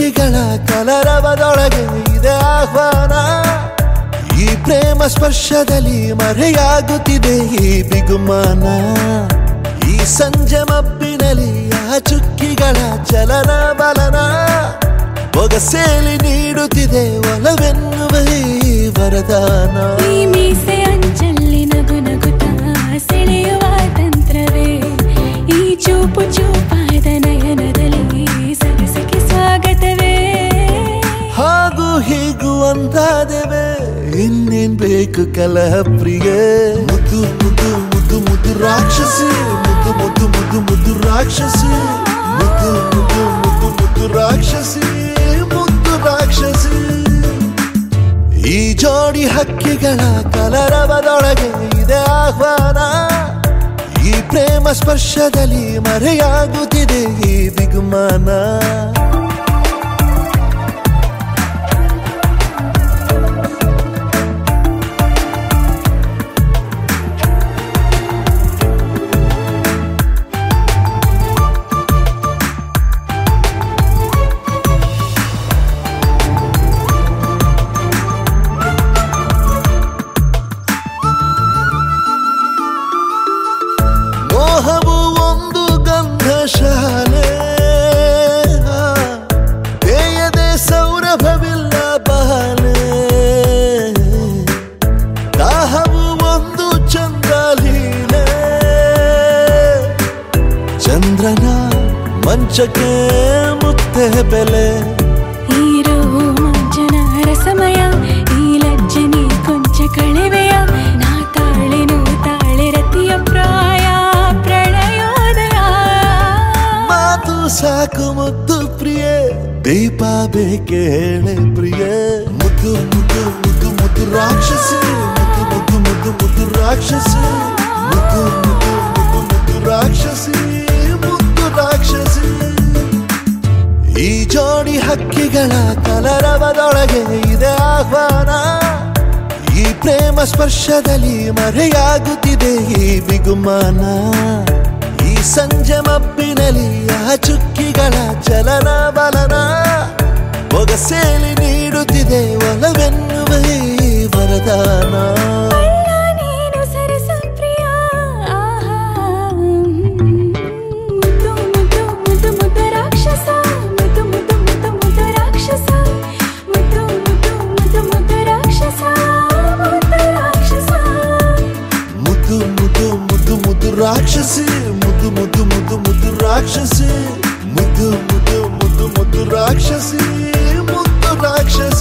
ಚುಕ್ಕಿಗಳ ಕಲರವದೊಳಗೆ ಇದೆ ಆಹ್ವಾನ ಈ ಪ್ರೇಮ ಸ್ಪರ್ಶದಲ್ಲಿ ಮರೆಯಾಗುತ್ತಿದೆ ಈ ಬಿಗುಮಾನ ಈ ಸಂಜೆ ಮಬ್ಬಿನಲ್ಲಿ ಆ ಚುಕ್ಕಿಗಳ ಚಲನ ಬಲನ ಬೊಗಸೇಲಿ ನೀಡುತ್ತಿದೆ ಒಲವೆನ್ನುವ ಈ ವರದಾನ ಈ ಮೀಸೆ ಅಂಚಲ್ಲಿ ನಗು ನಗುತ್ತಾ ಸೆಳೆಯುವ ತಂತ್ರವೇ ಈ ಚೂಪು ಚೂಪಾದ ನಯನದಲ್ಲಿ ಸರಸಕ್ಕೆ ಸ್ವಾಗತವೇ ಹಾಗೂ ಹೀಗೂ ಅಂತಾದೆವೆ ಇನ್ನೇನ್ ಬೇಕು ಕಲಹ ಪ್ರಿಯ ಮುದ್ದು ಮುದ್ದು ಮುದ್ದು ಮುದ್ದು ರಾಕ್ಷಸಿ ಮುದ್ದು ಮುದ್ದು ಮುದ್ದು ಮುದ್ದು ರಾಕ್ಷಸಿ ಮುದ್ದು ಮುದ್ದು ಮುದ್ದು ಮುದ್ದು ರಾಕ್ಷಸಿ ಮುದ್ದು ರಾಕ್ಷಸಿ ಈ ಜೋಡಿ ಹಕ್ಕಿಗಳ ಕಲರವದೊಳಗೆ ಇದೆ ಆಹ್ವಾನ ಈ ಪ್ರೇಮ ಸ್ಪರ್ಶದಲ್ಲಿ ಮರೆಯಾಗುತ್ತಿದೆ ಈ ಬಿಗುಮಾನ ಮೋಹವು ಒಂದು ಗಂಧ ಶಾಲೆ ಬೇಯದೆ ಸೌರಭವಿಲ್ಲ ಬಾಲೆ ದಾಹವು ಒಂದು ಚಂದ್ರ ಲೀಲೆ ಚಂದ್ರನ ಮಂಚಕ್ಕೆ ಮುತ್ತೆ ಬೆಲೆ ಈರೋ ಮಂಜನ ರಸಮಯ ಈ ಲಜ್ಜನೆ ಕೊಂಚ ಕಳೆವೆಯ ನಾ ತಾಳೆನು ತಾಳೆ ರತಿಯ ಪ್ರಾಯ ಪ್ರಳಯೋದಯ ಮಾತು ಸಾಕು ಮುದ್ದು ಪ್ರಿಯೆ ದೀಪ ಬೇಕೆ ಹೇಳೆ ಪ್ರಿಯೆ ಮುದ್ದು ಮುದ್ದು ಮುದ್ದು ಮುದ್ದು ರಾಕ್ಷಸಿ ಮುದ್ದು ಮುದ್ದು ಮುದ್ದು ಮುದ್ದು ರಾಕ್ಷಸಿ ಮುದ್ದು ಮುದ್ದು ಮುದ್ದು ಮುದ್ದು ರಾಕ್ಷಸಿ ಮುದ್ದು ರಾಕ್ಷಸಿ ಈ ಜೋಡಿ ಹಕ್ಕಿಗಳ ಕಲರವದೊಳಗೆ ಇದೆ ಆಹ್ವಾನ ಈ ಪ್ರೇಮ ಸ್ಪರ್ಶದಲ್ಲಿ ಮರೆಯಾಗುತ್ತಿದೆ ಈ ಬಿಗುಮಾನ ಈ ಸಂಜೆ ಮಬ್ಬಿನಲ್ಲಿ ಆ ಚುಕ್ಕಿಗಳ ಚಲನ ಬಲನ ಬೊಗಸೇಲಿ ನೀಡುತ್ತಿದೆ ಒಲವೆನ್ನುವ ಈ ವರದಾನ ಅಲ್ಲ ನೀನು ಸರಸ ಪ್ರಿಯ ಆಹಾ. ಮುದ್ದು ಮುದ್ದು ಮುದ್ದು ಮುದ್ದು ರಾಕ್ಷಸ ಮುದ್ದು ಮುದ್ದು ಮುದ್ದು ಮುದ್ದು ರಾಕ್ಷಸ ಮುದ್ದು ಮುದ್ದು ಮುದ್ದು ಮುದ್ದು ರಾಕ್ಷಸ ಮುದ್ದು ರಾಕ್ಷಸ ಮುದ್ದು ಮುದ್ದು ಮುದ್ದು ಮುದ್ದು ರಾಕ್ಷಸಿ ಮುದ್ದು ಮುದ್ದು ಮುದ್ದು ಮುದ್ದು ರಾಕ್ಷಸಿ ಮುದ್ದು ಮುದ್ದು ಮುದ್ದು ಮುದ್ದು ರಾಕ್ಷಸಿ ಮುದ್ದು ರಾಕ್ಷಸಿ